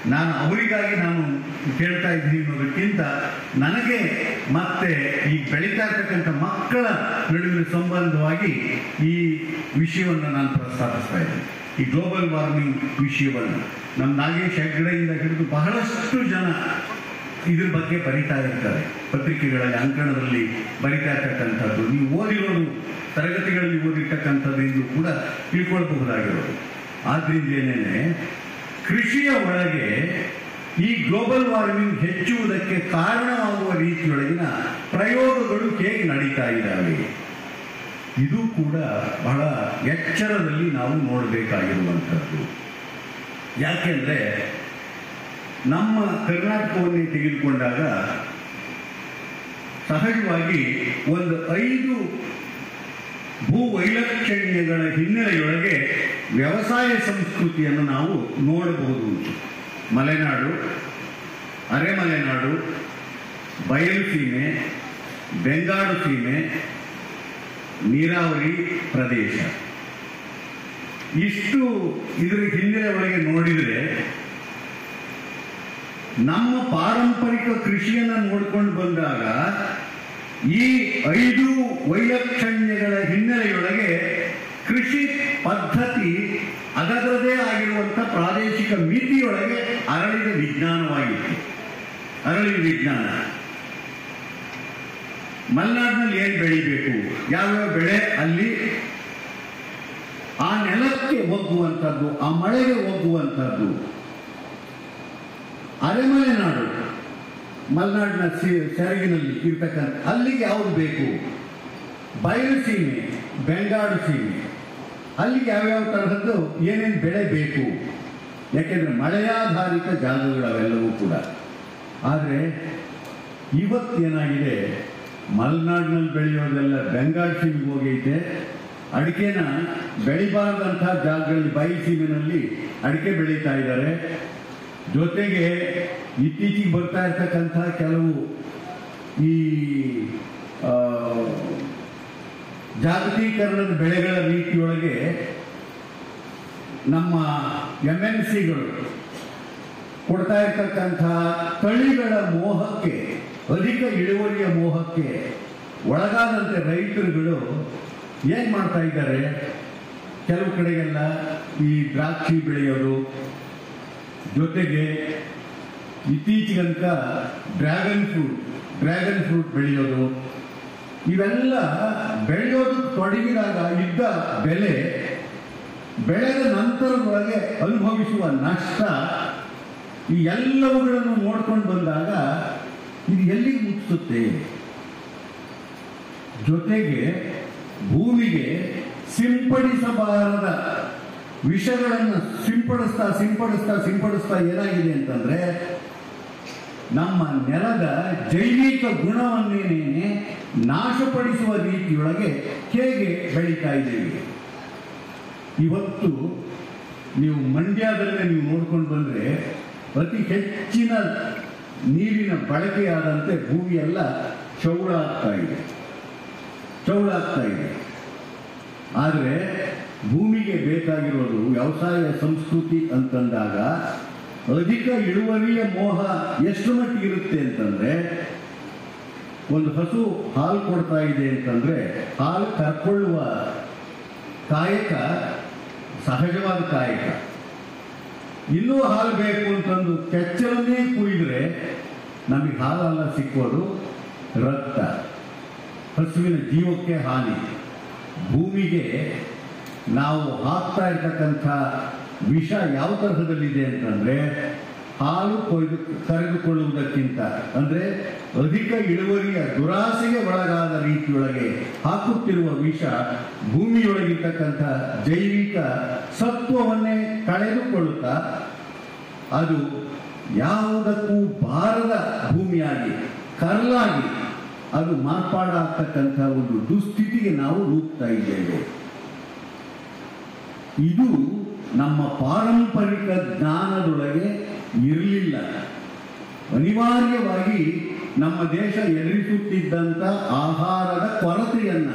ನಾನು ಅವರಿಗಾಗಿ ನಾನು ಕೇಳ್ತಾ ಇದ್ದೀನಿ ಅನ್ನೋದಕ್ಕಿಂತ ನನಗೆ ಮತ್ತೆ ಈ ಬೆಳೀತಾ ಇರ್ತಕ್ಕಂಥ ಮಕ್ಕಳ ನಡುವಿನ ಸಂಬಂಧವಾಗಿ ಈ ವಿಷಯವನ್ನು ನಾನು ಪ್ರಸ್ತಾಪಿಸ್ತಾ ಇದ್ದೀನಿ ಈ ಗ್ಲೋಬಲ್ ವಾರ್ಮಿಂಗ್ ವಿಷಯವನ್ನು ನಮ್ಮ ನಾಗೇಶ್ ಹೆಗ್ಗಡೆಯಿಂದ ಹಿಡಿದು ಬಹಳಷ್ಟು ಜನ ಇದ್ರ ಬಗ್ಗೆ ಬರಿತಾ ಇರ್ತಾರೆ ಪತ್ರಿಕೆಗಳಲ್ಲಿ ಅಂಕಣದಲ್ಲಿ ಬರಿತಾ ಇರ್ತಕ್ಕಂಥದ್ದು ನೀವು ಓದಿರೋದು ತರಗತಿಗಳಲ್ಲಿ ಓದಿರ್ತಕ್ಕಂಥದ್ದು ಕೂಡ ತಿಳ್ಕೊಳ್ಬಹುದಾಗಿರೋದು ಆದ್ರಿಂದೇನೆ ಕೃಷಿಯ ಒಳಗೆ ಈ ಗ್ಲೋಬಲ್ ವಾರ್ಮಿಂಗ್ ಹೆಚ್ಚುವುದಕ್ಕೆ ಕಾರಣವಾಗುವ ರೀತಿಯೊಳಗಿನ ಪ್ರಯೋಗಗಳು ಹೇಗೆ ನಡೀತಾ ಇದ್ದಾವೆ ಇದು ಕೂಡ ಬಹಳ ಎಚ್ಚರದಲ್ಲಿ ನಾವು ನೋಡಬೇಕಾಗಿರುವಂಥದ್ದು ಯಾಕೆಂದ್ರೆ ನಮ್ಮ ಕರ್ನಾಟಕವನ್ನೇ ತೆಗೆದುಕೊಂಡಾಗ ಸಹಜವಾಗಿ ಒಂದು ಐದು ಭೂ ವೈಲಕ್ಷಣ್ಯಗಳ ಹಿನ್ನೆಲೆಯೊಳಗೆ ವ್ಯವಸಾಯ ಸಂಸ್ಕೃತಿಯನ್ನು ನಾವು ನೋಡಬಹುದು ಮಲೆನಾಡು ಅರೆಮಲೆನಾಡು ಬಯಲು ಸೀಮೆ ಬೆಂಗಾಡು ಸೀಮೆ ನೀರಾವರಿ ಪ್ರದೇಶ ಇಷ್ಟು ಇದರ ಹಿನ್ನೆಲೆ ಒಳಗೆ ನೋಡಿದರೆ ನಮ್ಮ ಪಾರಂಪರಿಕ ಕೃಷಿಯನ್ನು ನೋಡ್ಕೊಂಡು ಬಂದಾಗ ಈ ಐದು ವೈಲಕ್ಷಣ್ಯಗಳ ಹಿನ್ನೆಲೆಯೊಳಗೆ ಕೃಷಿ ಪದ್ಧತಿ ಅದರದೇ ಆಗಿರುವಂಥ ಪ್ರಾದೇಶಿಕ ಮಿತಿಯೊಳಗೆ ಅರಳಿದ ವಿಜ್ಞಾನವಾಗಿತ್ತು ಅರಳಿದ ವಿಜ್ಞಾನ ಮಲೆನಾಡಿನಲ್ಲಿ ಏನು ಬೆಳಿಬೇಕು ಯಾವ್ಯಾವ ಬೆಳೆ ಅಲ್ಲಿ ಆ ನೆಲಕ್ಕೆ ಒಗ್ಗುವಂಥದ್ದು ಆ ಮಳೆಗೆ ಒಗ್ಗುವಂಥದ್ದು ಅರೆಮಲೆನಾಡು ಮಲೆನಾಡಿನ ಸಿ- ಸೆರಗಿನಲ್ಲಿ ಇರ್ತಕ್ಕಂಥ ಅಲ್ಲಿಗೆ ಯಾವುದು ಬೇಕು ಬಯಲು ಸೀಮೆ ಬೆಂಗಾಡು ಸೀಮೆ ಅಲ್ಲಿಗೆ ಯಾವ್ಯಾವ ತರಹದ್ದು ಏನೇನು ಬೆಳೆ ಬೇಕು ಯಾಕೆಂದ್ರೆ ಮಳೆಯಾಧಾರಿತ ಜಾಗಗಳು ಅವೆಲ್ಲವೂ ಕೂಡ ಆದರೆ ಇವತ್ತೇನಾಗಿದೆ ಮಲೆನಾಡಿನಲ್ಲಿ ಬೆಳೆಯೋದೆಲ್ಲ ಬೆಂಗಾಡು ಸೀಮೆಗೆ ಹೋಗೈತೆ ಅಡಿಕೆನ ಬೆಳಿಬಾರ್ದಂಥ ಜಾಗಗಳಲ್ಲಿ ಬಯಲು ಸೀಮೆನಲ್ಲಿ ಅಡಿಕೆ ಬೆಳೀತಾ ಇದ್ದಾರೆ ಜೊತೆಗೆ ಇತ್ತೀಚೆಗೆ ಬರ್ತಾ ಇರ್ತಕ್ಕಂಥ ಕೆಲವು ಈ ಆ, ಜಾಗತೀಕರಣದ ಬೆಳೆಗಳ ರೀತಿಯೊಳಗೆ ನಮ್ಮ ಎಂ ಎನ್ ಸಿಗಳು ಕೊಡ್ತಾ ಇರ್ತಕ್ಕಂಥ ತಳಿಗಳ ಮೋಹಕ್ಕೆ ಅಧಿಕ ಇಳುವರಿಯ ಮೋಹಕ್ಕೆ ಒಳಗಾದಂತೆ ರೈತರುಗಳು ಏನ್ ಮಾಡ್ತಾ ಇದ್ದಾರೆ ಕೆಲವು ಕಡೆಗೆಲ್ಲ ಈ ದ್ರಾಕ್ಷಿ ಬೆಳೆಯೋದು ಜೊತೆಗೆ ಇತ್ತೀಚೆಗಂತ ಡ್ರ್ಯಾಗನ್ ಫ್ರೂಟ್ ಡ್ರ್ಯಾಗನ್ ಫ್ರೂಟ್ ಬೆಳೆಯೋದು ಇವೆಲ್ಲ ಬೆಳೆಯೋದು ತೊಡಗಿದಾಗ ಇದ್ದ ಬೆಲೆ ಬೆಳೆದ ನಂತರದೊಳಗೆ ಅನುಭವಿಸುವ ನಷ್ಟ ಈ ಎಲ್ಲವುಗಳನ್ನು ನೋಡ್ಕೊಂಡು ಬಂದಾಗ ಇದು ಎಲ್ಲಿಗೆ ಮುಟ್ಟಿಸುತ್ತೆ ಜೊತೆಗೆ ಭೂಮಿಗೆ ಸಿಂಪಡಿಸಬಾರದ ವಿಷಗಳನ್ನು ಸಿಂಪಡಿಸ್ತಾ ಸಿಂಪಡಿಸ್ತಾ ಸಿಂಪಡಿಸ್ತಾ ಏನಾಗಿದೆ ಅಂತಂದ್ರೆ ನಮ್ಮ ನೆಲದ ಜೈವಿಕ ಗುಣವನ್ನೇನೇ ನಾಶಪಡಿಸುವ ರೀತಿಯೊಳಗೆ ಹೇಗೆ ಬೆಳೀತಾ ಇದ್ದೀವಿ ಇವತ್ತು ನೀವು ಮಂಡ್ಯದಲ್ಲೇ ನೀವು ನೋಡ್ಕೊಂಡು ಬಂದ್ರೆ ಅತಿ ಹೆಚ್ಚಿನ ನೀರಿನ ಬಳಕೆಯಾದಂತೆ ಭೂಮಿ ಎಲ್ಲ ಚೌಡ ಆಗ್ತಾ ಇದೆ ಚೌಡ ಆಗ್ತಾ ಇದೆ ಆದರೆ ಭೂಮಿಗೆ ಬೇಕಾಗಿರೋದು ವ್ಯವಸಾಯ ಸಂಸ್ಕೃತಿ ಅಂತಂದಾಗ ಅಧಿಕ ಇಳುವರಿಯ ಮೋಹ ಎಷ್ಟು ಮಟ್ಟಿಗಿರುತ್ತೆ ಅಂತಂದ್ರೆ ಒಂದು ಹಸು ಹಾಲು ಕೊಡ್ತಾ ಇದೆ ಅಂತಂದ್ರೆ ಹಾಲು ಕರ್ಕೊಳ್ಳುವ ಕಾಯಕ ಸಹಜವಾದ ಕಾಯಕ ಇನ್ನೂ ಹಾಲು ಬೇಕು ಅಂತಂದು ಕೆಚ್ಚಲನ್ನೇ ಕುಯ್ದ್ರೆ ನಮಗೆ ಹಾಲಲ್ಲ ಸಿಕ್ಕೋದು ರಕ್ತ ಹಸುವಿನ ಜೀವಕ್ಕೆ ಹಾನಿ ಭೂಮಿಗೆ ನಾವು ಹಾಕ್ತಾ ಇರ್ತಕ್ಕಂಥ ವಿಷ ಯಾವ ತರಹದಲ್ಲಿದೆ ಅಂತಂದ್ರೆ ಹಾಲು ಕೊಯ್ದು ಕರೆದುಕೊಳ್ಳುವುದಕ್ಕಿಂತ ಅಂದ್ರೆ ಅಧಿಕ ಇಳುವರಿಯ ದುರಾಸೆಗೆ ಒಳಗಾದ ರೀತಿಯೊಳಗೆ ಹಾಕುತ್ತಿರುವ ವಿಷ ಭೂಮಿಯೊಳಗಿರ್ತಕ್ಕಂಥ ಜೈವಿಕ ಸತ್ವವನ್ನೇ ಕಳೆದುಕೊಳ್ಳುತ್ತಾ ಅದು ಯಾವುದಕ್ಕೂ ಬಾರದ ಭೂಮಿಯಾಗಿ ಕರ್ಲಾಗಿ ಅದು ಮಾರ್ಪಾಡಾಗ್ತಕ್ಕಂಥ ಒಂದು ದುಸ್ಥಿತಿಗೆ ನಾವು ರೂಪ್ತಾ ಇದ್ದೇವೆ ಇದು ನಮ್ಮ ಪಾರಂಪರಿಕ ಜ್ಞಾನದೊಳಗೆ ಇರಲಿಲ್ಲ ಅನಿವಾರ್ಯವಾಗಿ ನಮ್ಮ ದೇಶ ಎದುರಿಸುತ್ತಿದ್ದಂಥ ಆಹಾರದ ಕೊರತೆಯನ್ನ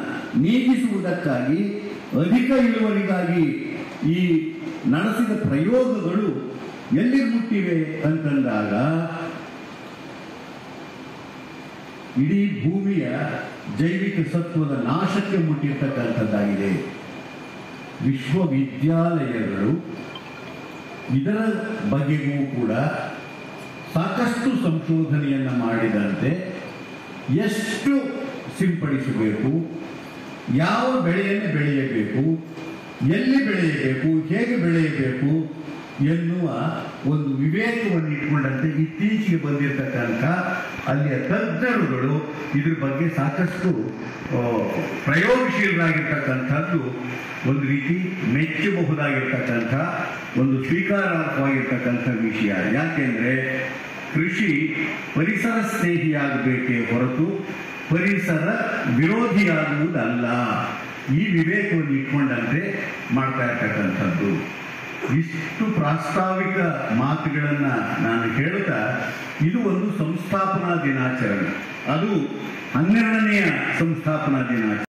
ನೀಗಿಸುವುದಕ್ಕಾಗಿ ಅಧಿಕ ಇಳುವರಿಗಾಗಿ ಈ ನಡೆಸಿದ ಪ್ರಯೋಗಗಳು ಎಲ್ಲಿ ಮುಟ್ಟಿವೆ ಅಂತಂದಾಗ ಇಡೀ ಭೂಮಿಯ ಜೈವಿಕ ಸತ್ವದ ನಾಶಕ್ಕೆ ಮುಟ್ಟಿರ್ತಕ್ಕಂಥದ್ದಾಗಿದೆ ವಿಶ್ವವಿದ್ಯಾಲಯಗಳು ಇದರ ಬಗೆಗೂ ಕೂಡ ಸಾಕಷ್ಟು ಸಂಶೋಧನೆಯನ್ನು ಮಾಡಿದಂತೆ ಎಷ್ಟು ಸಿಂಪಡಿಸಬೇಕು ಯಾವ ಬೆಳೆಯನ್ನು ಬೆಳೆಯಬೇಕು ಎಲ್ಲಿ ಬೆಳೆಯಬೇಕು ಹೇಗೆ ಬೆಳೆಯಬೇಕು ಎನ್ನುವ ಒಂದು ವಿವೇಕವನ್ನು ಇಟ್ಕೊಂಡಂತೆ ಇತ್ತೀಚೆಗೆ ಬಂದಿರತಕ್ಕಂಥ ಅಲ್ಲಿಯ ತಜ್ಞರುಗಳು ಇದ್ರ ಬಗ್ಗೆ ಸಾಕಷ್ಟು ಆ, ಪ್ರಯೋಗಶೀಲರಾಗಿರ್ತಕ್ಕಂಥದ್ದು ಒಂದು ರೀತಿ ಮೆಚ್ಚಬಹುದಾಗಿರ್ತಕ್ಕಂಥ ಒಂದು ಸ್ವೀಕಾರಾರ್ಹವಾಗಿರ್ತಕ್ಕಂಥ ವಿಷಯ ಯಾಕೆಂದ್ರೆ ಕೃಷಿ ಪರಿಸರ ಸ್ನೇಹಿಯಾಗಬೇಕೇ ಹೊರತು ಪರಿಸರ ವಿರೋಧಿಯಾಗುವುದಲ್ಲ ಈ ವಿವೇಕವನ್ನು ಇಟ್ಕೊಂಡಂತೆ ಮಾಡ್ತಾ ಇರ್ತಕ್ಕಂಥದ್ದು ಇಷ್ಟು ಪ್ರಾಸ್ತಾವಿಕ ಮಾತುಗಳನ್ನ ನಾನು ಹೇಳ್ತಾ ಇದು ಒಂದು ಸಂಸ್ಥಾಪನಾ ದಿನಾಚರಣೆ ಅದು ಹನ್ನೆರಡನೆಯ ಸಂಸ್ಥಾಪನಾ ದಿನಾಚರಣೆ